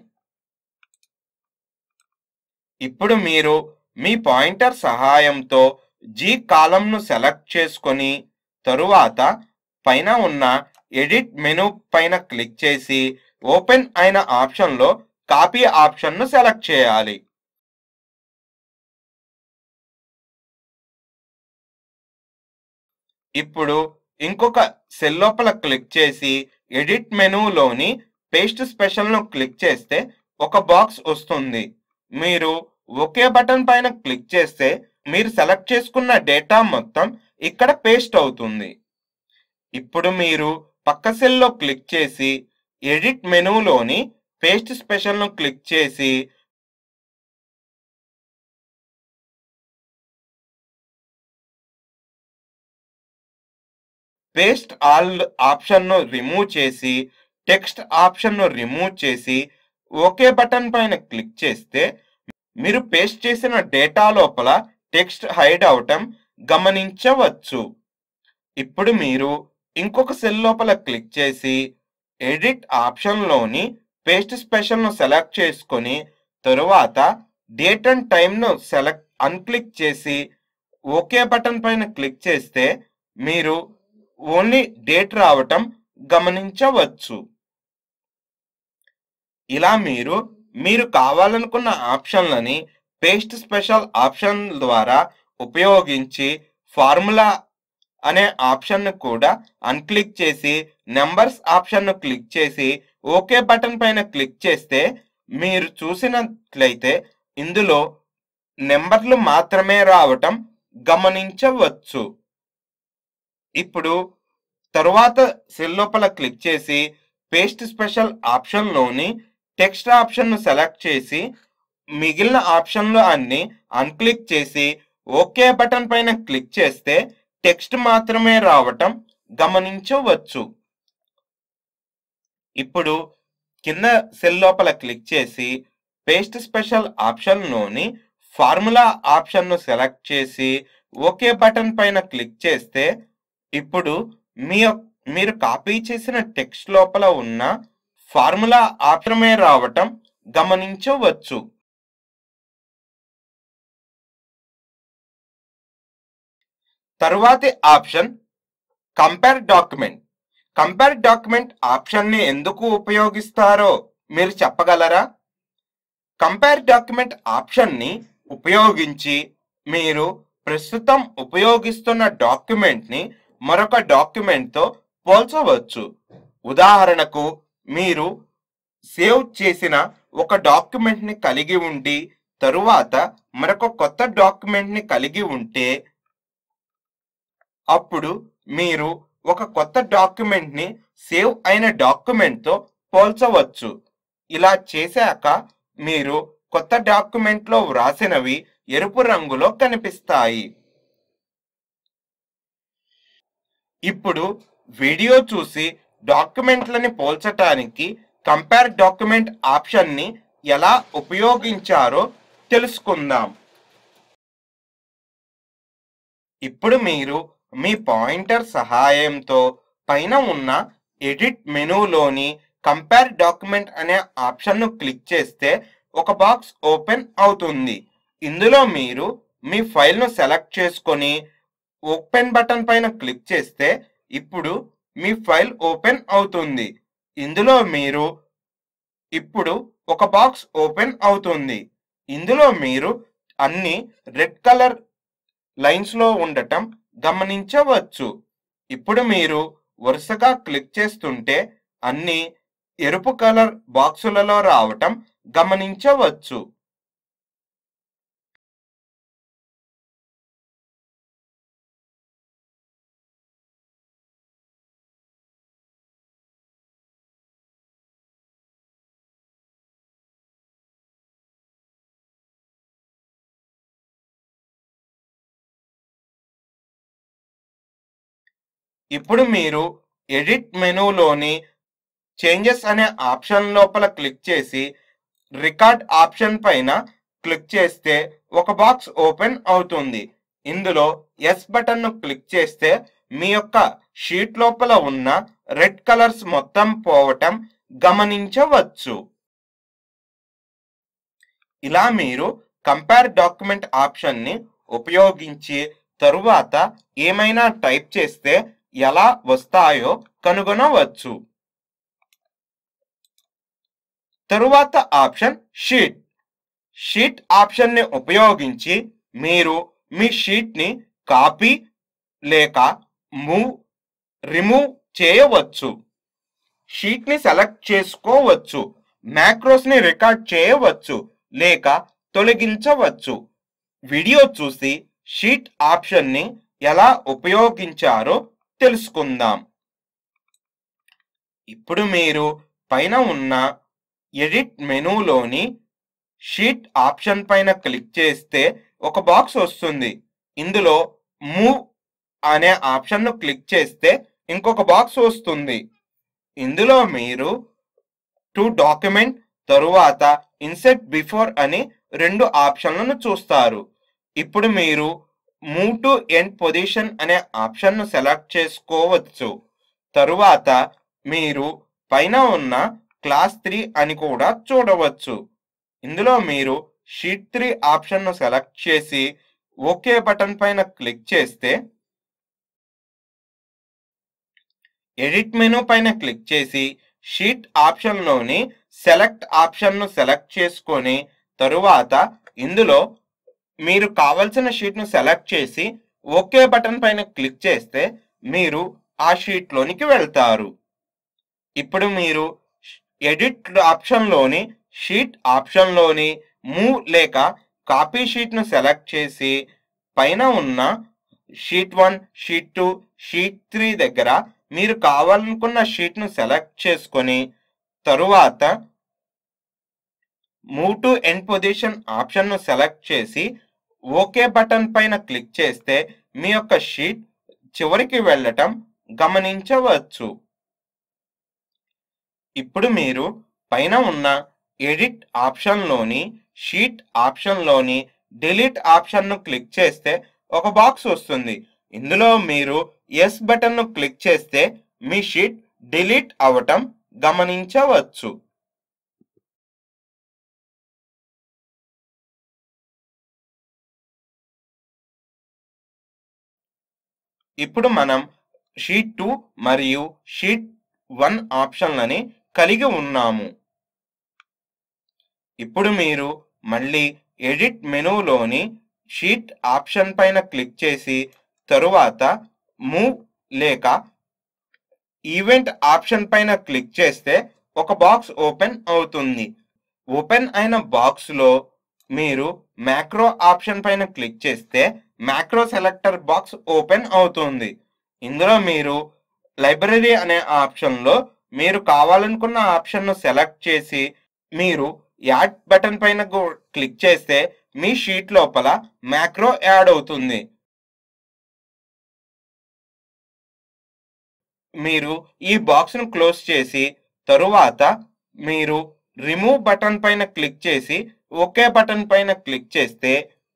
ఇప్పుడు మీరు మీ పాయింటర్ సహాయంతో జీ కాలంను సెలెక్ట్ చేసుకొని తరువాత పైన ఉన్న ఎడిట్ మెనూ పైన క్లిక్ చేసి ఓపెన్ అయిన ఆప్షన్లో కాపీ ఆప్షన్ను సెలెక్ట్ చేయాలి ఇప్పుడు ఇంకొక సెల్ లోపల క్లిక్ చేసి ఎడిట్ మెనూలోని పేస్ట్ స్పెషల్ను క్లిక్ చేస్తే ఒక బాక్స్ వస్తుంది మీరు ఒకే బటన్ పైన క్లిక్ చేస్తే మీరు సెలెక్ట్ చేసుకున్న డేటా మొత్తం ఇక్కడ పేస్ట్ అవుతుంది ఇప్పుడు మీరు పక్క సెల్లో క్లిక్ చేసి ఎడిట్ మెనూలోని పేస్ట్ స్పెషల్ను క్లిక్ చేసి పేస్ట్ ఆల్ ఆప్షన్ను రిమూవ్ చేసి టెక్స్ట్ ఆప్షన్ను రిమూవ్ చేసి ఓకే బటన్ పైన క్లిక్ చేస్తే మీరు పేస్ట్ చేసిన డేటా లోపల టెక్స్ట్ హైడ్ అవటం గమనించవచ్చు ఇప్పుడు మీరు ఇంకొక సెల్ లోపల క్లిక్ చేసి ఎడిట్ ఆప్షన్లోని పేస్ట్ స్పెషల్ను సెలెక్ట్ చేసుకొని తరువాత డేట్ అండ్ టైంను సెలెక్ట్ అన్క్లిక్ చేసి ఓకే బటన్ పైన క్లిక్ చేస్తే మీరు ఓన్లీ డేట్ రావటం గమనించవచ్చు ఇలా మీరు మీరు కావాలనుకున్న ఆప్షన్లని పేస్ట్ స్పెషల్ ఆప్షన్ ద్వారా ఉపయోగించి ఫార్ములా అనే ఆప్షన్ను కూడా అన్క్లిక్ చేసి నెంబర్స్ ఆప్షన్ను క్లిక్ చేసి ఓకే బటన్ పైన క్లిక్ చేస్తే మీరు చూసినట్లయితే ఇందులో నెంబర్లు మాత్రమే రావటం గమనించవచ్చు ఇప్పుడు తరువాత సెల్ లోపల క్లిక్ చేసి పేస్ట్ స్పెషల్ ఆప్షన్లోని టెక్స్ట్ ఆప్షన్ను సెలెక్ట్ చేసి మిగిలిన ఆప్షన్లు అన్ని అన్క్లిక్ చేసి ఓకే బటన్ పైన క్లిక్ చేస్తే టెక్స్ట్ మాత్రమే రావటం గమనించవచ్చు ఇప్పుడు కింద సెల్ లోపల క్లిక్ చేసి పేస్ట్ స్పెషల్ ఆప్షన్లోని ఫార్ములా ఆప్షన్ను సెలెక్ట్ చేసి ఓకే బటన్ పైన క్లిక్ చేస్తే ఇప్పుడు మీ యొక్- మీరు కాపీ చేసిన టెక్స్ట్ లోపల ఉన్న ఫార్ములా ఆప్షమే రావటం గమనించవచ్చు తరువాతి option compare document compare document ఆప్షన్ని ఎందుకు ఉపయోగిస్తారో మీరు చెప్పగలరా కంపేర్ డాక్యుమెంట్ ఆప్షన్ని ఉపయోగించి మీరు ప్రస్తుతం ఉపయోగిస్తున్న డాక్యుమెంట్ని మరొక డాక్యుమెంట్తో పోల్చవచ్చు ఉదాహరణకు మీరు సేవ్ చేసిన ఒక డాక్యుమెంట్ని కలిగి ఉండి తరువాత మరొక కొత్త డాక్యుమెంట్ని కలిగి ఉంటే అప్పుడు మీరు ఒక కొత్త డాక్యుమెంట్ని సేవ్ అయిన డాక్యుమెంట్తో పోల్చవచ్చు ఇలా చేశాక మీరు కొత్త డాక్యుమెంట్లో వ్రాసినవి ఎరుపు రంగులో కనిపిస్తాయి ఇప్పుడు వీడియో చూసి డాక్యుమెంట్లని పోల్చటానికి కంపేర్ డాక్యుమెంట్ ఆప్షన్ని ఎలా ఉపయోగించారో తెలుసుకుందాం ఇప్పుడు మీరు మీ పాయింటర్ సహాయంతో పైన ఉన్న ఎడిట్ మెనూలోని కంపేర్ డాక్యుమెంట్ అనే ఆప్షన్ను క్లిక్ చేస్తే ఒక బాక్స్ ఓపెన్ అవుతుంది ఇందులో మీరు మీ ఫైల్ను సెలెక్ట్ చేసుకొని ఓపెన్ బటన్ పైన క్లిక్ చేస్తే ఇప్పుడు మీ ఫైల్ ఓపెన్ అవుతుంది ఇందులో మీరు ఇప్పుడు ఒక బాక్స్ ఓపెన్ అవుతుంది ఇందులో మీరు అన్ని రెడ్ కలర్ లైన్స్ లో ఉండటం గమనించవచ్చు ఇప్పుడు మీరు వరుసగా క్లిక్ చేస్తుంటే అన్ని ఎరుపు కలర్ బాక్సులలో రావటం గమనించవచ్చు ఇప్పుడు మీరు ఎడిట్ మెనూలోని చేంజెస్ అనే ఆప్షన్ లోపల క్లిక్ చేసి రికార్డ్ ఆప్షన్ పైన క్లిక్ చేస్తే ఒక బాక్స్ ఓపెన్ అవుతుంది ఇందులో ఎస్ బటన్ను క్లిక్ చేస్తే మీ యొక్క షీట్ లోపల ఉన్న రెడ్ కలర్స్ మొత్తం పోవటం గమనించవచ్చు ఇలా మీరు కంపేర్ డాక్యుమెంట్ ఆప్షన్ని ఉపయోగించి తరువాత ఏమైనా టైప్ చేస్తే ఎలా వస్తాయో కనుగొనవచ్చు తరువాత ఆప్షన్ షీట్ షీట్ ఆప్షన్ని ఉపయోగించి మీరు మీ షీట్ని కాపీ లేక మూవ్ రిమూవ్ చేయవచ్చు షీట్ని సెలెక్ట్ చేసుకోవచ్చు మ్యాక్రోస్ని రికార్డ్ చేయవచ్చు లేక తొలగించవచ్చు వీడియో చూసి షీట్ ఆప్షన్ని ఎలా ఉపయోగించారో తెలుసుకుందాం ఇప్పుడు మీరు పైన ఉన్న ఎడిట్ మెనూలోని షీట్ ఆప్షన్ పైన క్లిక్ చేస్తే ఒక బాక్స్ వస్తుంది ఇందులో మూవ్ అనే ఆప్షన్ను క్లిక్ చేస్తే ఇంకొక బాక్స్ వస్తుంది ఇందులో మీరు టు డాక్యుమెంట్ తరువాత ఇన్సెట్ బిఫోర్ అని రెండు ఆప్షన్లను చూస్తారు ఇప్పుడు మీరు మూవ్ టు ఎండ్ పొజిషన్ అనే ఆప్షన్ను సెలెక్ట్ చేసుకోవచ్చు తరువాత మీరు పైన ఉన్న క్లాస్ త్రీ అని కూడా చూడవచ్చు ఇందులో మీరు షీట్ త్రీ ఆప్షన్ను సెలెక్ట్ చేసి ఓకే బటన్ పైన క్లిక్ చేస్తే ఎడిట్ మెనూ పైన క్లిక్ చేసి షీట్ ఆప్షన్లోని సెలెక్ట్ ఆప్షన్ను సెలెక్ట్ చేసుకొని తరువాత ఇందులో మీరు కావలసిన షీట్ను సెలెక్ట్ చేసి ఓకే బటన్ పైన క్లిక్ చేస్తే మీరు ఆ షీట్లోనికి వెళ్తారు ఇప్పుడు మీరు ఎడిట్ ఆప్షన్లోని షీట్ ఆప్షన్లోని మూవ్ లేక కాపీ షీట్ను సెలెక్ట్ చేసి పైన ఉన్న sheet one sheet two sheet three దగ్గర మీరు కావాలనుకున్న షీట్ను సెలెక్ట్ చేసుకొని తరువాత మూవ్ టు ఎండ్ పొజిషన్ ఆప్షన్ను సెలెక్ట్ చేసి ఓకే బటన్ పైన క్లిక్ చేస్తే మీ యొక్క షీట్ చివరికి వెళ్ళటం గమనించవచ్చు ఇప్పుడు మీరు పైన ఉన్న ఎడిట్ ఆప్షన్లోని షీట్ ఆప్షన్లోని డిలీట్ ఆప్షన్ను క్లిక్ చేస్తే ఒక బాక్స్ వస్తుంది ఇందులో మీరు ఎస్ బటన్ను క్లిక్ చేస్తే మీ షీట్ డిలీట్ అవటం గమనించవచ్చు ఇప్పుడు మనం షీట్ టూ మరియు షీట్ వన్ ఆప్షన్లని కలిగి ఉన్నాము ఇప్పుడు మీరు మళ్ళీ ఎడిట్ మెనూలోని షీట్ ఆప్షన్ పైన క్లిక్ చేసి తరువాత మూవ్ లేక ఈవెంట్ ఆప్షన్ పైన క్లిక్ చేస్తే ఒక బాక్స్ ఓపెన్ అవుతుంది ఓపెన్ అయిన బాక్స్లో మీరు మ్యాక్రో ఆప్షన్ పైన క్లిక్ చేస్తే మ్యాక్రో సెలెక్టర్ బాక్స్ ఓపెన్ అవుతుంది ఇందులో మీరు లైబ్రరీ అనే ఆప్షన్లో మీరు కావాలనుకున్న ఆప్షన్ను సెలెక్ట్ చేసి మీరు యాడ్ బటన్ పైన గు- క్లిక్ చేస్తే మీ షీట్ లోపల మ్యాక్రో యాడ్ అవుతుంది మీరు ఈ బాక్స్ను క్లోజ్ చేసి తరువాత మీరు రిమూవ్ బటన్ పైన క్లిక్ చేసి ఓకే బటన్ పైన క్లిక్ చేస్తే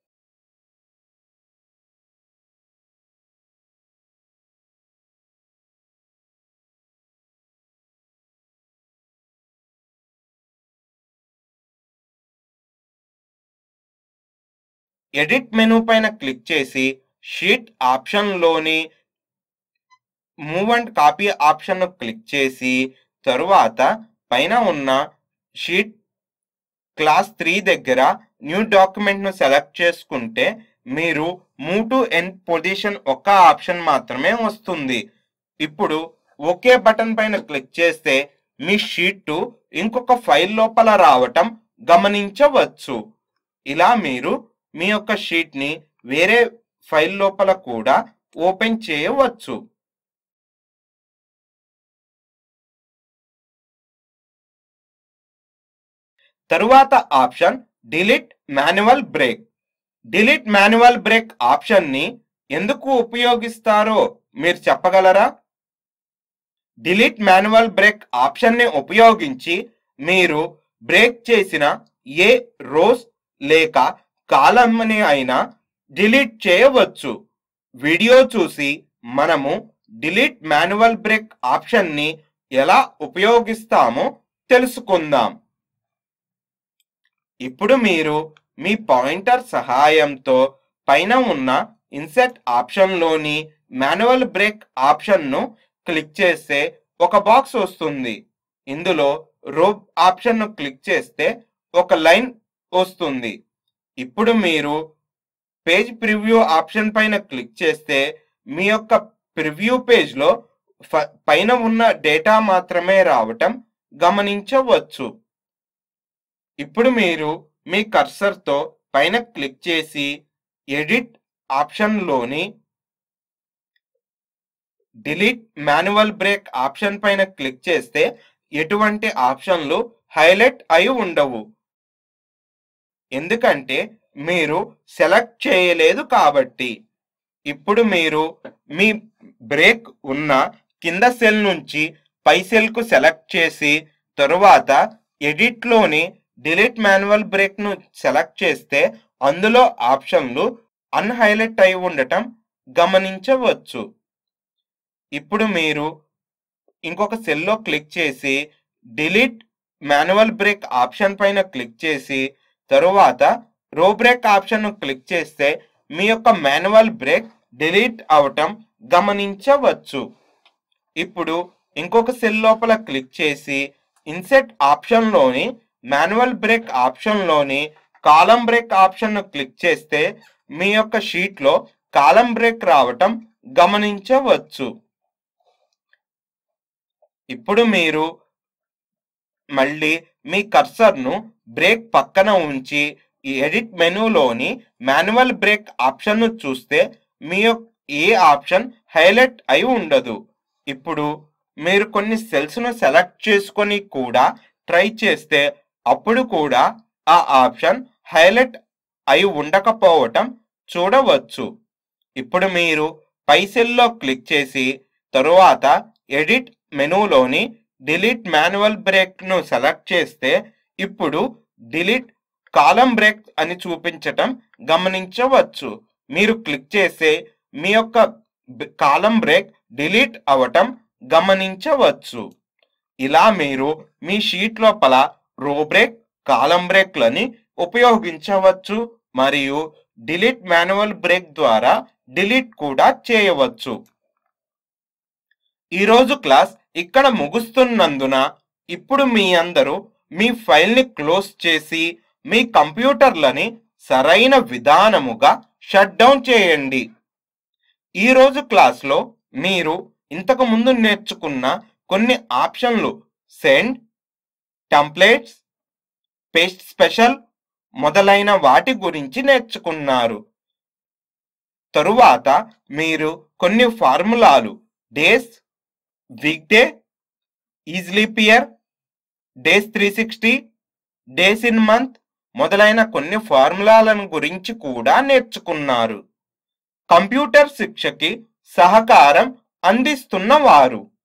ఎడిట్ మెనూ పైన క్లిక్ చేసి షీట్ ఆప్షన్లోని మూవ్ అండ్ కాపీ ఆప్షన్ను క్లిక్ చేసి తరువాత పైన ఉన్న షీట్ క్లాస్ త్రీ దగ్గర న్యూ డాక్యుమెంట్ను సెలెక్ట్ చేసుకుంటే మీరు మూవ్ టు ఎండ్ పొజిషన్ ఒక్క ఆప్షన్ మాత్రమే వస్తుంది ఇప్పుడు ఓకే బటన్ పైన క్లిక్ చేస్తే మీ షీట్ ఇంకొక ఫైల్ లోపల రావటం గమనించవచ్చు ఇలా మీరు మీ యొక్క షీట్ని వేరే ఫైల్ లోపల కూడా ఓపెన్ చేయవచ్చు తరువాత option delete manual break delete manual break ఆప్షన్ని ఎందుకు ఉపయోగిస్తారో మీరు చెప్పగలరా డిలీట్ మాన్యువల్ బ్రేక్ ఆప్షన్ని ఉపయోగించి మీరు బ్రేక్ చేసిన ఏ రోస్ లేక కాలమ్ని అయినా డిలీట్ చేయవచ్చు వీడియో చూసి మనము డిలీట్ మాన్యువల్ బ్రేక్ ఆప్షన్ని ఎలా ఉపయోగిస్తామో తెలుసుకుందాం ఇప్పుడు మీరు మీ పాయింటర్ సహాయంతో పైన ఉన్న ఇన్సెట్ ఆప్షన్లోని మాన్యువల్ బ్రేక్ ఆప్షన్ను క్లిక్ చేస్తే ఒక బాక్స్ వస్తుంది ఇందులో రోబ్ ఆప్షన్ను క్లిక్ చేస్తే ఒక లైన్ వస్తుంది ఇప్పుడు మీరు పేజ్ ప్రివ్యూ ఆప్షన్ పైన క్లిక్ చేస్తే మీ యొక్క ప్రివ్యూ పేజ్లో ఫ- పైన ఉన్న డేటా మాత్రమే రావటం గమనించవచ్చు ఇప్పుడు మీరు మీ కర్సర్తో పైన క్లిక్ చేసి ఎడిట్ ఆప్షన్లోని డిలీట్ మాన్యువల్ బ్రేక్ ఆప్షన్ పైన క్లిక్ చేస్తే ఎటువంటి ఆప్షన్లు హైలైట్ అయి ఉండవు ఎందుకంటే మీరు సెలెక్ట్ చేయలేదు కాబట్టి ఇప్పుడు మీరు మీ బ్రేక్ ఉన్న కింద సెల్ నుంచి పై సెల్కు సెలెక్ట్ చేసి తరువాత ఎడిట్లోని డిలీట్ మాన్యువల్ బ్రేక్ను సెలెక్ట్ చేస్తే అందులో ఆప్షన్లు అన్హైలైట్ అయి ఉండటం గమనించవచ్చు ఇప్పుడు మీరు ఇంకొక సెల్లో క్లిక్ చేసి డిలీట్ మాన్యువల్ బ్రేక్ ఆప్షన్ పైన క్లిక్ చేసి తరువాత రో బ్రేక్ ఆప్షన్ను క్లిక్ చేస్తే మీ యొక్క మాన్యువల్ బ్రేక్ డిలీట్ అవటం గమనించవచ్చు ఇప్పుడు ఇంకొక సెల్ లోపల క్లిక్ చేసి ఇన్సెట్ ఆప్షన్లోని మాన్యువల్ బ్రేక్ ఆప్షన్లోని కాలం బ్రేక్ ఆప్షన్ను క్లిక్ చేస్తే మీ యొక్క షీట్లో కాలం బ్రేక్ రావటం గమనించవచ్చు ఇప్పుడు మీరు మళ్ళీ మీ కర్సర్ను బ్రేక్ పక్కన ఉంచి ఈ ఎడిట్ మెనూలోని మాన్యువల్ బ్రేక్ ఆప్షన్ను చూస్తే మీ యొక్క ఏ ఆప్షన్ హైలైట్ అయి ఉండదు ఇప్పుడు మీరు కొన్ని సెల్స్ను సెలెక్ట్ చేసుకొని కూడా ట్రై చేస్తే అప్పుడు కూడా ఆ ఆప్షన్ హైలైట్ అయి ఉండకపోవటం చూడవచ్చు ఇప్పుడు మీరు పై సెల్లో క్లిక్ చేసి తరువాత ఎడిట్ మెనూలోని డిలీట్ మాన్యువల్ బ్రేక్ను సెలెక్ట్ చేస్తే ఇప్పుడు డిలీట్ కాలం బ్రేక్ అని చూపించటం గమనించవచ్చు మీరు క్లిక్ చేస్తే మీ యొక్క కాలం బ్రేక్ డిలీట్ అవటం గమనించవచ్చు ఇలా మీరు మీ షీట్ లోపల రో బ్రేక్ కాలం బ్రేక్లని ఉపయోగించవచ్చు మరియు డిలీట్ మాన్యువల్ బ్రేక్ ద్వారా డిలీట్ కూడా చేయవచ్చు ఈరోజు క్లాస్ ఇక్కడ ముగుస్తున్నందున ఇప్పుడు మీ అందరూ మీ ఫైల్ని క్లోజ్ చేసి మీ కంప్యూటర్లని సరైన విధానముగా షట్ డౌన్ చేయండి ఈరోజు క్లాస్లో మీరు ఇంతకు ముందు నేర్చుకున్న కొన్ని ఆప్షన్లు సెండ్ టెంప్లెట్స్ పేస్ట్ స్పెషల్ మొదలైన వాటి గురించి నేర్చుకున్నారు తరువాత మీరు కొన్ని ఫార్ములాలు days week day is leap year days three sixty days in month మొదలైన కొన్ని ఫార్ములాలను గురించి కూడా నేర్చుకున్నారు కంప్యూటర్ శిక్షకి సహకారం అందిస్తున్న వారు